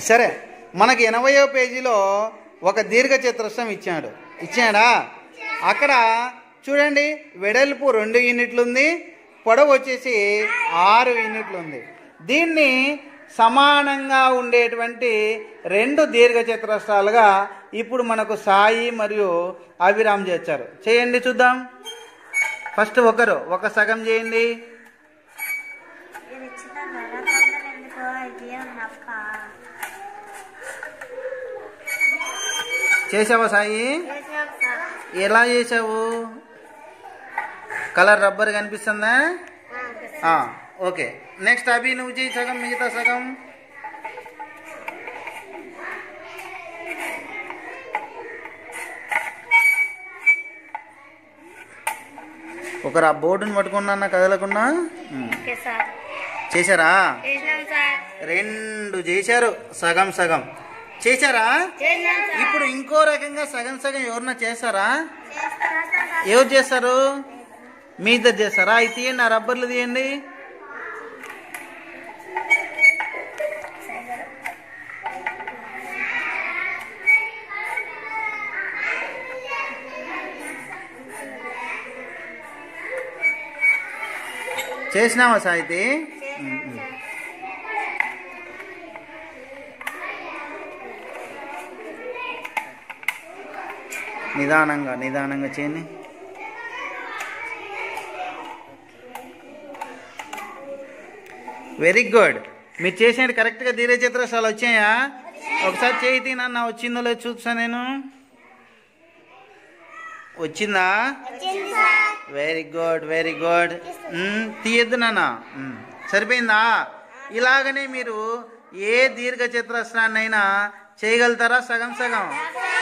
సరే మనకి ఎనభయో పేజీలో ఒక దీర్ఘ చతురస్రం ఇచ్చాడు ఇచ్చాడా అక్కడ చూడండి వెడల్పు రెండు యూనిట్లు ఉంది పొడవు వచ్చేసి ఆరు యూనిట్లు ఉంది దీన్ని సమానంగా ఉండేటువంటి రెండు దీర్ఘ చతురస్రాలుగా ఇప్పుడు మనకు సాయి మరియు అభిరామ్ చేర్చారు చేయండి చూద్దాం ఫస్ట్ ఒకరు ఒక సగం చేయండి ఇది చిన్న నల్లకమ్మలు ఎందుకో ఇది ఉన్నప్ప చేసావా సాయి చేసాం సార్ ఎలా చేసావు కలర్ రబ్బర్ కనిపిస్తుందా ఆ, ఓకే నెక్స్ట్ అభి నువ్వు చేయి సగం మిగతా సగం ఒకరు ఆ బోర్డుని పట్టుకున్నా కదలకుండా ఉమ్. ఓకే సార్ చేశారా చేసినాం సార్ రెండు చేశారు సగం సగం చేశారా చేసినాం సార్ ఇప్పుడు ఇంకో రకంగా సగం సగం ఎవరన్నా చేస్తారా చేస్తారా సార్ ఎవరు చేస్తారు మీ ఇద్దరు చేస్తారా అయితే తీయండి ఆ రబ్బర్లు తీయండి చేసినావా సాయితి చేసినాం సార్ నిదానంగా నిదానంగా చేయండి వెరీ గుడ్ మీరు చేసేది కరెక్ట్గా ధీరే చిత్రశాలు వచ్చాయా ఒకసారి చేయి తీ నాన్న వచ్చిందో లేదో చూసా నేను వచ్చిందా వచ్చింది sir very good very good తీయద్దు నాన్న మ్మ్. సరిపోయిందా ఇలాగనే మీరు ఏ దీర్ఘ చతురస్రాన్నైనా చేయగలుగుతారా సగం సగం